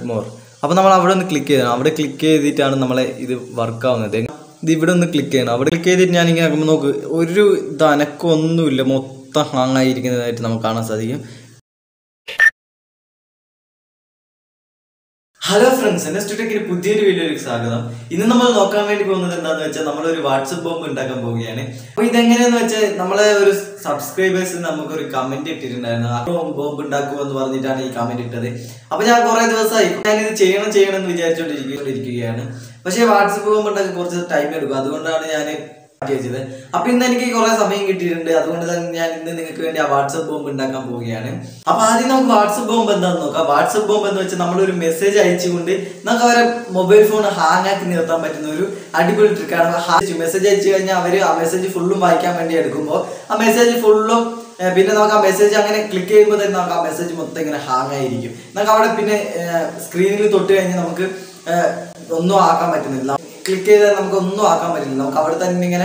more അപ്പോൾ നമ്മൾ അവിടെ ഒന്ന് ക്ലിക്ക് ചെയ്യണം അവിടെ ക്ലിക്ക് ചെയ്തിട്ടാണ് നമ്മളെ ഇത് വർക്ക് ആവുന്നത് ഇത് ഇവിടെ ഒന്ന് ക്ലിക്ക് ചെയ്യണം അവിടെ ക്ലിക്ക് ചെയ്തിട്ട് ഞാൻ ഇങ്ങനെ നോക്കുമ്പോൾ നോക്ക് ഒരു ഇത് അനക്കമൊന്നുമില്ല മൊത്തം ഹാങ് ആയിരിക്കുന്നതായിട്ട് നമുക്ക് കാണാൻ സാധിക്കും ഹലോ ഫ്രണ്ട്സ് എന്റെ സ്റ്റുഡിയോക്ക് പുതിയൊരു വീഡിയോയിലേക്ക് സ്വാഗതം ഇന്ന് നമ്മൾ നോക്കാൻ വേണ്ടി പോകുന്നത് എന്താണെന്ന് വെച്ചാൽ നമ്മളൊരു വാട്സപ്പ് ബോംബ് ഉണ്ടാക്കാൻ പോവുകയാണ് അപ്പോൾ ഇതെങ്ങനെയാന്ന് വെച്ചാൽ നമ്മളെ ഒരു സബ്സ്ക്രൈബേഴ്സ് നമുക്ക് ഒരു കമന്റ് ഇട്ടിട്ടുണ്ടായിരുന്നു ആ ബോംബ് ഉണ്ടാക്കുമോ എന്ന് പറഞ്ഞിട്ടാണ് ഈ കമന്റ് ഇട്ടത് അപ്പോൾ ഞാൻ കുറേ ദിവസമായി ഞാൻ ഇത് ചെയ്യണം ചെയ്യണം എന്ന് വിചാരിച്ചുകൊണ്ടിരിക്കുകയാണ് പക്ഷേ വാട്സപ്പ് ബോംബ് ഉണ്ടാക്കാൻ കുറച്ച് ടൈം എടുക്കും അതുകൊണ്ടാണ് ഞാൻ മാറ്റി വെച്ചത് അപ്പൊ ഇന്ന് എനിക്ക് കുറെ സമയം കിട്ടിയിട്ടുണ്ട് അതുകൊണ്ട് തന്നെ ഞാൻ ഇന്ന് നിങ്ങൾക്ക് വേണ്ടി ആ വാട്സപ്പ് ബോംബ് ഉണ്ടാക്കാൻ പോവുകയാണ് അപ്പൊ ആദ്യം നമുക്ക് വാട്സപ്പ് ബോംബ് എന്താണെന്ന് നോക്കാം വാട്സപ്പ് ബോംബ് എന്ന് വെച്ചാൽ നമ്മളൊരു മെസ്സേജ് അയച്ചുകൊണ്ട് നമുക്ക് അവരെ മൊബൈൽ ഫോൺ ഹാങ് ആക്കി നിർത്താൻ പറ്റുന്ന ഒരു അടിപൊളി ട്രിക്കാണ് മെസ്സേജ് അയച്ചു കഴിഞ്ഞാൽ അവര് ആ മെസ്സേജ് ഫുള്ളും വായിക്കാൻ വേണ്ടി എടുക്കുമ്പോൾ ആ മെസ്സേജ് ഫുള്ളും ഏഹ് പിന്നെ നമുക്ക് ആ മെസ്സേജ് അങ്ങനെ ക്ലിക്ക് ചെയ്യുമ്പോൾ തന്നെ നമുക്ക് ആ മെസ്സേജ് മൊത്തം ഇങ്ങനെ ഹാങ് ആയിരിക്കും നമുക്ക് അവിടെ പിന്നെ സ്ക്രീനിൽ തൊട്ട് കഴിഞ്ഞ് നമുക്ക് ഏഹ് ഒന്നും ആക്കാൻ പറ്റുന്നില്ല ക്ലിക്ക് ചെയ്താൽ നമുക്ക് ഒന്നും ആക്കാൻ പറ്റില്ല നമുക്ക് അവിടെ തന്നെ ഇങ്ങനെ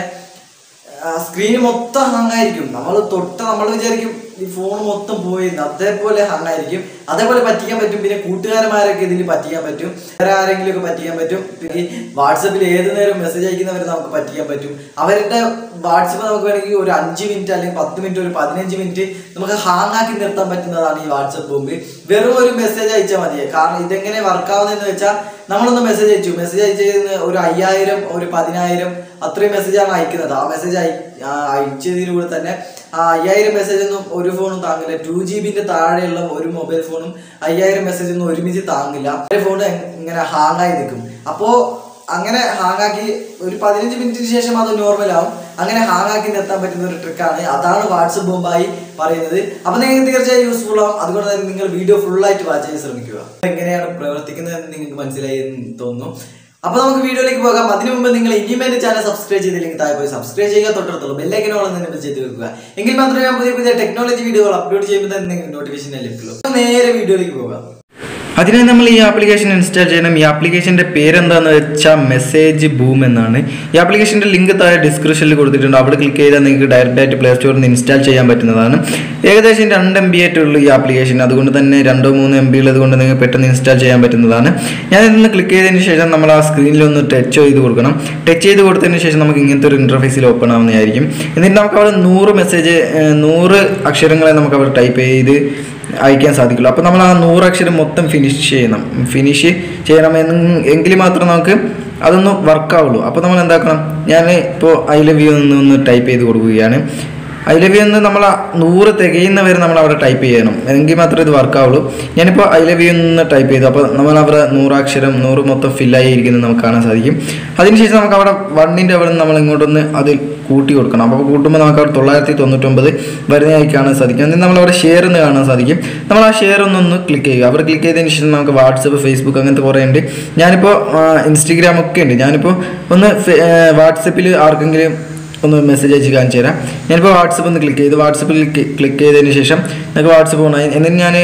സ്ക്രീൻ മൊത്തം ഹങ്ങായിരിക്കും നമ്മൾ തൊട്ട് നമ്മൾ വിചാരിക്കും ഈ ഫോൺ മൊത്തം പോയി അതേപോലെ ഹങ്ങായിരിക്കും അതേപോലെ പറ്റിക്കാൻ പറ്റും പിന്നെ കൂട്ടുകാരന്മാരൊക്കെ ഇതിൽ പറ്റിക്കാൻ പറ്റും വേറെ ആരെങ്കിലും ഒക്കെ പറ്റിക്കാൻ പറ്റും പിന്നെ ഈ വാട്സപ്പിൽ ഏത് നേരം മെസ്സേജ് അയക്കുന്നവരെ നമുക്ക് പറ്റിക്കാൻ പറ്റും അവരുടെ വാട്സപ്പ് നമുക്ക് വേണമെങ്കിൽ ഒരു അഞ്ച് മിനിറ്റ് അല്ലെങ്കിൽ പത്ത് മിനിറ്റ് ഒരു പതിനഞ്ച് മിനിറ്റ് നമുക്ക് ഹാങ് ആക്കി നിർത്താൻ പറ്റുന്നതാണ് ഈ വാട്സപ്പ് ബോംബ് വെറും ഒരു മെസ്സേജ് അയച്ചാൽ മതി കാരണം ഇതെങ്ങനെ വർക്കാവുന്നതെന്ന് വെച്ചാൽ നമ്മളൊന്ന് മെസ്സേജ് അയച്ചു മെസ്സേജ് അയച്ചതിന് ഒരു അയ്യായിരം ഒരു പതിനായിരം അത്രയും മെസ്സേജാണ് അയക്കുന്നത് ആ മെസ്സേജ് അയച്ചതിലൂടെ തന്നെ ആ അയ്യായിരം മെസ്സേജ് ഒന്നും ഒരു ഫോണും താങ്ങില്ല ടു ജി ബിന്റെ താഴെയുള്ള ഒരു മൊബൈൽ ഫോണും അയ്യായിരം മെസ്സേജ് ഒന്നും ഒരുമിച്ച് താങ്ങില്ല ഒരു ഫോൺ ഇങ്ങനെ ഹാങ് ആയി നിൽക്കും അപ്പോ അങ്ങനെ ഹാങ് ആക്കി ഒരു പതിനഞ്ച് മിനിറ്റിന് ശേഷം അത് നോർമൽ ആവും അങ്ങനെ ഹാങ് ആക്കി നിർത്താൻ പറ്റുന്ന ഒരു ട്രിക്കാണ് അതാണ് വാട്സപ്പ് ബോംബായി പറയുന്നത് അപ്പൊ നിങ്ങൾക്ക് തീർച്ചയായും യൂസ്ഫുൾ ആവും അതുകൊണ്ട് തന്നെ നിങ്ങൾ വീഡിയോ ഫുൾ ആയിട്ട് വാച്ച് ചെയ്യാൻ ശ്രമിക്കുക എങ്ങനെയാണ് പ്രവർത്തിക്കുന്നത് നിങ്ങൾക്ക് മനസ്സിലായി എന്ന് തോന്നുന്നു അപ്പൊ നമുക്ക് വീഡിയോയിലേക്ക് പോകാം അതിനു മുമ്പ് നിങ്ങൾ ഇനിയും എന്റെ ചാനൽ സബ്സ്ക്രൈബ് ചെയ്തില്ലെങ്കിൽ താഴെ പോയി സബ്സ്ക്രൈബ് ചെയ്യുക തൊട്ടടുത്തുള്ള ബെല്ലൈക്കനോളം തന്നെ ചെയ്ത് വെക്കുക എങ്കിൽ മാത്രമേ ഞാൻ പുതിയ പുതിയ ടെക്നോളജി വീഡിയോകൾ അപ്ലോഡ് ചെയ്യുമ്പോൾ തന്നെ നിങ്ങൾക്ക് നോട്ടിഫിക്കേഷൻ ലഭിക്കുള്ളൂ അപ്പൊ നേരെ വീഡിയോയിലേക്ക് പോകാം അതിനായി നമ്മൾ ഈ ആപ്ലിക്കേഷൻ ഇൻസ്റ്റാൾ ചെയ്യണം ഈ ആപ്ലിക്കേഷൻ്റെ പേരെന്താണെന്ന് വെച്ചാൽ മെസ്സേജ് ബൂം എന്നാണ് ഈ ആപ്ലിക്കേഷൻ്റെ ലിങ്ക് താഴെ ഡിസ്ക്രിപ്ഷനിൽ കൊടുത്തിട്ടുണ്ട് അവിടെ ക്ലിക്ക് ചെയ്താൽ നിങ്ങൾക്ക് ഡയറക്റ്റ് ആയിട്ട് പ്ലേ സ്റ്റോറിൽ നിന്ന് ഇൻസ്റ്റാൾ ചെയ്യാൻ പറ്റുന്നതാണ് ഏകദേശം രണ്ട് എം ബി ആയിട്ടുള്ളൂ ഈ ആപ്ലിക്കേഷൻ അതുകൊണ്ട് തന്നെ രണ്ടോ മൂന്നോ എം ബി ഉള്ളത് കൊണ്ട് നിങ്ങൾക്ക് പെട്ടെന്ന് ഇൻസ്റ്റാൾ ചെയ്യാൻ പറ്റുന്നതാണ് ഞാൻ ഇതൊന്ന് ക്ലിക്ക് ചെയ്തതിന് ശേഷം നമ്മൾ ആ സ്ക്രീനിൽ ഒന്ന് ടച്ച് ചെയ്ത് കൊടുക്കണം ടച്ച് ചെയ്ത് കൊടുത്തതിന് ശേഷം നമുക്ക് ഇങ്ങനത്തെ ഒരു ഇൻ്റർഫേസിൽ ഓപ്പൺ ആവുന്നതായിരിക്കും എന്നിട്ട് നമുക്ക് അവിടെ നൂറ് മെസ്സേജ് നൂറ് അക്ഷരങ്ങളെ നമുക്ക് അവിടെ ടൈപ്പ് ചെയ്ത് അയക്കാൻ സാധിക്കുള്ളൂ അപ്പോൾ നമ്മൾ ആ നൂറ് അക്ഷരം മൊത്തം ഫിനിഷ് ചെയ്യണം ഫിനിഷ് ചെയ്യണം എന്ന് എങ്കിൽ മാത്രം നമുക്ക് അതൊന്ന് വർക്കാവുള്ളൂ അപ്പോൾ നമ്മൾ എന്താക്കണം ഞാൻ ഇപ്പോൾ ഐ ലവ് യു എന്ന് ഒന്ന് ടൈപ്പ് ചെയ്ത് കൊടുക്കുകയാണ് ഐ ലവ് യു എന്ന് നമ്മൾ ആ നൂറ് തികയുന്നവരെ നമ്മൾ അവിടെ ടൈപ്പ് ചെയ്യണം എങ്കിൽ മാത്രമേ ഇത് വർക്കാവുള്ളൂ ഞാനിപ്പോൾ ഐ ലവ് യു എന്ന് ടൈപ്പ് ചെയ്തു അപ്പോൾ നമ്മൾ അവിടെ നൂറാക്ഷരം നൂറ് മൊത്തം ഫില്ലായി ഇരിക്കുന്നത് നമുക്ക് കാണാൻ സാധിക്കും അതിനുശേഷം നമുക്ക് അവിടെ വണ്ണിൻ്റെ അവിടെ നിന്ന് നമ്മൾ ഇങ്ങോട്ടൊന്ന് അത് കൂട്ടി കൊടുക്കണം അപ്പോൾ കൂട്ടുമ്പോൾ നമുക്ക് അവിടെ തൊള്ളായിരത്തി തൊണ്ണൂറ്റൊമ്പത് വരുന്നതായി കാണാൻ സാധിക്കും എന്നിട്ട് നമ്മൾ അവിടെ ഷെയർ എന്ന് കാണാൻ സാധിക്കും നമ്മൾ ആ ഷെയർ ഒന്നൊന്ന് ക്ലിക്ക് ചെയ്യുക അവിടെ ക്ലിക്ക് ചെയ്തതിന് ശേഷം നമുക്ക് വാട്സപ്പ് ഫേസ്ബുക്ക് അങ്ങനത്തെ കുറേ ഉണ്ട് ഞാനിപ്പോൾ ഇൻസ്റ്റഗ്രാം ഒക്കെ ഉണ്ട് ഞാനിപ്പോൾ ഒന്ന് വാട്സപ്പിൽ ആർക്കെങ്കിലും ഒന്ന് മെസ്സേജ് അയച്ച് കാണിച്ചു തരാം ഞാനിപ്പോൾ വാട്സപ്പ് ഒന്ന് ക്ലിക്ക് ചെയ്തു വാട്സപ്പിൽ ക്ലിക്ക് ചെയ്തതിന് ശേഷം നിങ്ങൾക്ക് വാട്സപ്പ് ഓണായി എന്നിട്ട് ഞാൻ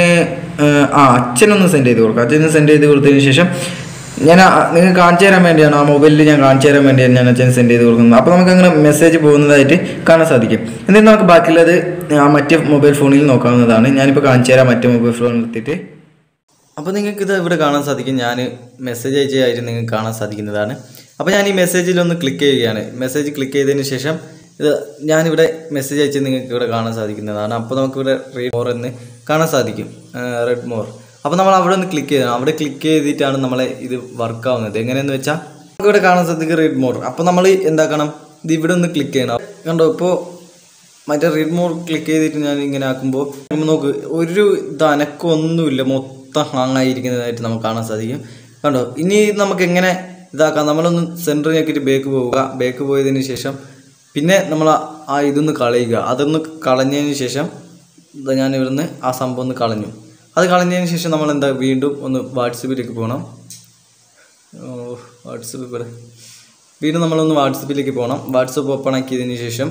ആ അച്ഛനൊന്ന് സെൻഡ് ചെയ്ത് കൊടുക്കാം അച്ഛനൊന്ന് സെൻഡ് ചെയ്ത് കൊടുത്തതിന് ശേഷം ഞാൻ നിങ്ങൾക്ക് കാണിച്ചു തരാൻ വേണ്ടിയാണ് ആ മൊബൈലിൽ ഞാൻ കാണിച്ചു തരാൻ വേണ്ടിയാണ് ഞാൻ അച്ഛൻ സെൻഡ് ചെയ്ത് കൊടുക്കുന്നത് അപ്പോൾ നമുക്ക് അങ്ങനെ മെസ്സേജ് പോകുന്നതായിട്ട് കാണാൻ സാധിക്കും എന്നിട്ട് നമുക്ക് ബാക്കിയുള്ളത് ആ മറ്റേ മൊബൈൽ ഫോണിൽ നോക്കാവുന്നതാണ് ഞാനിപ്പോൾ കാണിച്ചു തരാം മറ്റേ മൊബൈൽ ഫോണിൽ എടുത്തിട്ട് അപ്പോൾ നിങ്ങൾക്ക് ഇത് ഇവിടെ കാണാൻ സാധിക്കും ഞാൻ മെസ്സേജ് അയച്ചതായിട്ട് നിങ്ങൾക്ക് കാണാൻ സാധിക്കുന്നതാണ് അപ്പോൾ ഞാൻ ഈ മെസ്സേജിൽ ഒന്ന് ക്ലിക്ക് ചെയ്യുകയാണ് മെസ്സേജ് ക്ലിക്ക് ചെയ്തതിന് ശേഷം ഇത് ഞാനിവിടെ മെസ്സേജ് അയച്ച് നിങ്ങൾക്ക് ഇവിടെ കാണാൻ സാധിക്കുന്നതാണ് അപ്പോൾ നമുക്കിവിടെ റീഡ് മോർ എന്ന് കാണാൻ സാധിക്കും റെഡ് മോർ അപ്പോൾ നമ്മൾ അവിടെ ഒന്ന് ക്ലിക്ക് ചെയ്യണം അവിടെ ക്ലിക്ക് ചെയ്തിട്ടാണ് നമ്മളെ ഇത് വർക്ക് ആവുന്നത് എങ്ങനെയെന്ന് വെച്ചാൽ നമുക്ക് ഇവിടെ കാണാൻ സാധിക്കും റീഡ് മോർ അപ്പോൾ നമ്മൾ എന്താക്കണം ഇത് ഇവിടെ ഒന്ന് ക്ലിക്ക് ചെയ്യണം കണ്ടോ ഇപ്പോൾ മറ്റേ റീഡ് മോർ ക്ലിക്ക് ചെയ്തിട്ട് ഞാൻ ഇങ്ങനെ ആക്കുമ്പോൾ നോക്ക് ഒരു ഇത് അനക്കമൊന്നുമില്ല മൊത്തം ഹാങ് ആയിരിക്കുന്നതായിട്ട് നമുക്ക് കാണാൻ സാധിക്കും കണ്ടോ ഇനി നമുക്ക് എങ്ങനെ ഇതാക്കാം നമ്മളൊന്ന് സെൻറ്റർ ഞെക്കിയിട്ട് ബേക്ക് പോവുക ബേക്ക് പോയതിന് ശേഷം പിന്നെ നമ്മൾ ആ ഇതൊന്ന് കളയുക അതൊന്ന് കളഞ്ഞതിന് ശേഷം ഇതാ ഞാൻ ഇവിടുന്ന് ആ സംഭവം ഒന്ന് കളഞ്ഞു അത് കളഞ്ഞതിന് ശേഷം നമ്മൾ എന്താ വീണ്ടും ഒന്ന് വാട്സപ്പിലേക്ക് പോകണം വാട്സപ്പ് ഇവിടെ വീണ്ടും നമ്മളൊന്ന് വാട്സപ്പിലേക്ക് പോകണം വാട്സപ്പ് ഓപ്പൺ ആക്കിയതിന് ശേഷം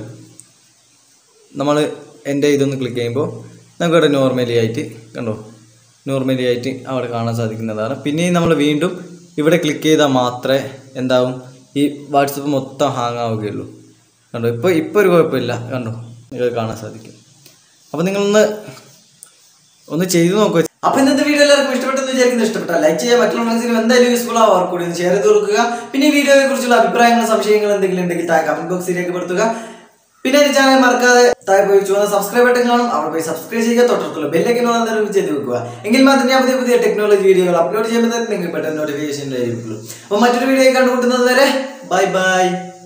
നമ്മൾ എൻ്റെ ഇതൊന്ന് ക്ലിക്ക് ചെയ്യുമ്പോൾ നമുക്കിവിടെ നോർമലി ആയിട്ട് കണ്ടോ നോർമലി ആയിട്ട് അവിടെ കാണാൻ സാധിക്കുന്നതാണ് പിന്നെയും നമ്മൾ വീണ്ടും ഇവിടെ ക്ലിക്ക് ചെയ്താൽ മാത്രമേ എന്താവും ഈ വാട്സപ്പ് മൊത്തം ഹാങ് ആവുകയുള്ളൂ കണ്ടോ ഇപ്പോൾ ഇപ്പോൾ ഒരു കുഴപ്പമില്ല കണ്ടോ നിങ്ങൾക്ക് കാണാൻ സാധിക്കും അപ്പോൾ നിങ്ങളൊന്ന് ഒന്ന് ചെയ്തു നോക്കുക അപ്പോൾ ഇന്നത്തെ വീഡിയോ എല്ലാവർക്കും ഇഷ്ടപ്പെട്ടെന്ന് വിചാരിക്കുന്നത് ഇഷ്ടപ്പെട്ടാൽ ലൈക്ക് ചെയ്യുക മറ്റുള്ള ഫ്രണ്ട്സിനും എന്തായാലും യൂസ്ഫുൾ ആവും അവർക്ക് കൂടി ഒന്ന് ഷെയർ ചെയ്ത് കൊടുക്കുക പിന്നെ ഈ വീഡിയോയെ കുറിച്ചുള്ള അഭിപ്രായങ്ങൾ സംശയങ്ങൾ എന്തെങ്കിലും ഉണ്ടെങ്കിൽ താഴെ കമന്റ് ബോക്സിൽ രേഖപ്പെടുത്തുക പിന്നെ ഈ ചാനൽ മറക്കാതെ താഴെ പോയി ചുവന്ന സബ്സ്ക്രൈബ് ബട്ടൺ കാണും അവിടെ പോയി സബ്സ്ക്രൈബ് ചെയ്യുക തൊട്ടടുത്തുള്ള ബെല്ലൈക്കൻ ഓൺ ചെയ്ത് വെക്കുക എങ്കിൽ മാത്രമേ ഞാൻ പുതിയ പുതിയ ടെക്നോളജി വീഡിയോകൾ അപ്ലോഡ് ചെയ്യുമ്പോൾ തന്നെ നിങ്ങൾക്ക് പെട്ടെന്ന് നോട്ടിഫിക്കേഷൻ ലഭിക്കുള്ളൂ അപ്പോൾ മറ്റൊരു വീഡിയോ കണ്ടുമുട്ടുന്നത് വരെ ബൈ ബൈ